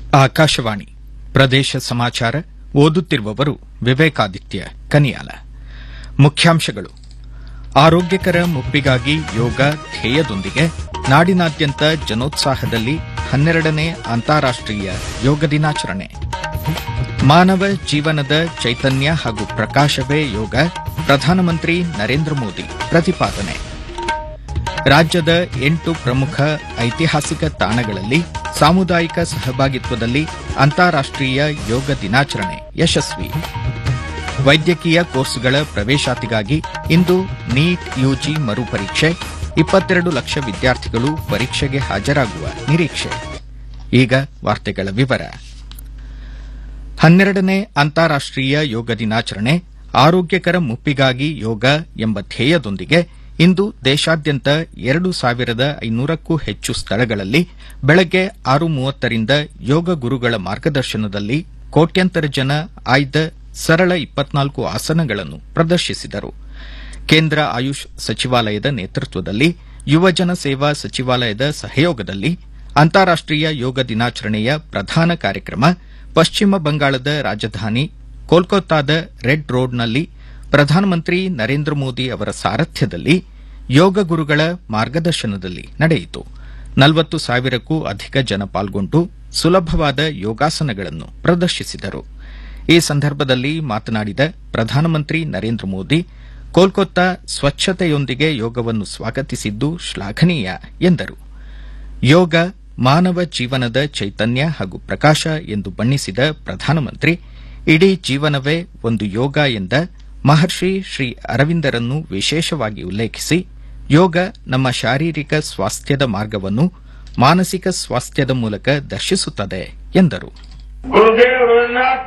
ಆಕಾಶವಾಣಿ ಪ್ರದೇಶ ಸಮಾಚಾರ ಓದುತ್ತಿರುವವರು ವಿವೇಕಾದಿತ್ಯ ಕನಿಯಾಲ ಮುಖ್ಯಾಂಶಗಳು ಆರೋಗ್ಯಕರ ಮುಪ್ಪಿಗಾಗಿ ಯೋಗ ಧ್ಯೇಯದೊಂದಿಗೆ ನಾಡಿನಾದ್ಯಂತ ಜನೋತ್ಸಾಹದಲ್ಲಿ ಹನ್ನೆರಡನೇ ಅಂತಾರಾಷ್ಟೀಯ ಯೋಗ ದಿನಾಚರಣೆ ಮಾನವ ಜೀವನದ ಚೈತನ್ಯ ಹಾಗೂ ಪ್ರಕಾಶವೇ ಯೋಗ ಪ್ರಧಾನಮಂತ್ರಿ ನರೇಂದ್ರ ಮೋದಿ ಪ್ರತಿಪಾದನೆ ರಾಜ್ಯದ ಎಂಟು ಪ್ರಮುಖ ಐತಿಹಾಸಿಕ ತಾಣಗಳಲ್ಲಿ ಸಾಮುದಾಯಿಕ ಸಹಭಾಗಿತ್ವದಲ್ಲಿ ಅಂತಾರಾಷ್ಟೀಯ ಯೋಗ ದಿನಾಚರಣೆ ಯಶಸ್ವಿ ವೈದ್ಯಕೀಯ ಕೋರ್ಸ್ಗಳ ಪ್ರವೇಶಾತಿಗಾಗಿ ಇಂದು ನೀಟ್ ಯುಜಿ ಮರುಪರೀಕ್ಷೆ ಇಪ್ಪತ್ತೆರಡು ಲಕ್ಷ ವಿದ್ಯಾರ್ಥಿಗಳು ಪರೀಕ್ಷೆಗೆ ಹಾಜರಾಗುವ ನಿರೀಕ್ಷೆ ಈಗ ವಾರ್ತೆಗಳ ವಿವರ ಹನ್ನೆರಡನೇ ಅಂತಾರಾಷ್ಟೀಯ ಯೋಗ ದಿನಾಚರಣೆ ಆರೋಗ್ಯಕರ ಮುಪ್ಪಿಗಾಗಿ ಯೋಗ ಎಂಬ ಧ್ಯೇಯದೊಂದಿಗೆ ಇಂದು ದೇಶಾದ್ಯಂತ ಎರಡು ಸಾವಿರದ ಐನೂರಕ್ಕೂ ಹೆಚ್ಚು ಸ್ಥಳಗಳಲ್ಲಿ ಬೆಳಗ್ಗೆ ಆರು ಮೂವತ್ತರಿಂದ ಯೋಗ ಗುರುಗಳ ಮಾರ್ಗದರ್ಶನದಲ್ಲಿ ಕೋಟ್ಯಂತರ ಜನ ಆಯ್ದ ಸರಳ ಇಪ್ಪತ್ನಾಲ್ಕು ಆಸನಗಳನ್ನು ಪ್ರದರ್ಶಿಸಿದರು ಕೇಂದ್ರ ಆಯುಷ್ ಸಚಿವಾಲಯದ ನೇತೃತ್ವದಲ್ಲಿ ಯುವಜನ ಸೇವಾ ಸಚಿವಾಲಯದ ಸಹಯೋಗದಲ್ಲಿ ಅಂತಾರಾಷ್ಟೀಯ ಯೋಗ ದಿನಾಚರಣೆಯ ಪ್ರಧಾನ ಕಾರ್ಯಕ್ರಮ ಪಶ್ಚಿಮ ಬಂಗಾಳದ ರಾಜಧಾನಿ ಕೋಲ್ಕತ್ತಾದ ರೆಡ್ ರೋಡ್ನಲ್ಲಿ ಪ್ರಧಾನಮಂತ್ರಿ ನರೇಂದ್ರ ಮೋದಿ ಅವರ ಸಾರಥ್ಯದಲ್ಲಿ ಯೋಗ ಗುರುಗಳ ಮಾರ್ಗದರ್ಶನದಲ್ಲಿ ನಡೆಯಿತು ನಲವತ್ತು ಸಾವಿರಕ್ಕೂ ಅಧಿಕ ಜನ ಪಾಲ್ಗೊಂಡು ಸುಲಭವಾದ ಯೋಗಾಸನಗಳನ್ನು ಪ್ರದರ್ಶಿಸಿದರು ಈ ಸಂದರ್ಭದಲ್ಲಿ ಮಾತನಾಡಿದ ಪ್ರಧಾನಮಂತ್ರಿ ನರೇಂದ್ರ ಮೋದಿ ಕೋಲ್ಕತ್ತಾ ಸ್ವಚ್ಛತೆಯೊಂದಿಗೆ ಯೋಗವನ್ನು ಸ್ವಾಗತಿಸಿದ್ದು ಶ್ಲಾಘನೀಯ ಎಂದರು ಯೋಗ ಮಾನವ ಜೀವನದ ಚೈತನ್ಯ ಹಾಗೂ ಪ್ರಕಾಶ ಎಂದು ಬಣ್ಣಿಸಿದ ಪ್ರಧಾನಮಂತ್ರಿ ಇಡೀ ಜೀವನವೇ ಒಂದು ಯೋಗ ಎಂದ ಮಹರ್ಷಿ ಶ್ರೀ ಅರವಿಂದರನ್ನು ವಿಶೇಷವಾಗಿ ಉಲ್ಲೇಖಿಸಿ ಯೋಗ ನಮ್ಮ ಶಾರೀರಿಕ ಸ್ವಾಸ್ಥ್ಯದ ಮಾರ್ಗವನ್ನು ಮಾನಸಿಕ ಸ್ವಾಸ್ಥ್ಯದ ಮೂಲಕ ದರ್ಶಿಸುತ್ತದೆ ಎಂದರು गुरुदेव रविन्द्रनाथ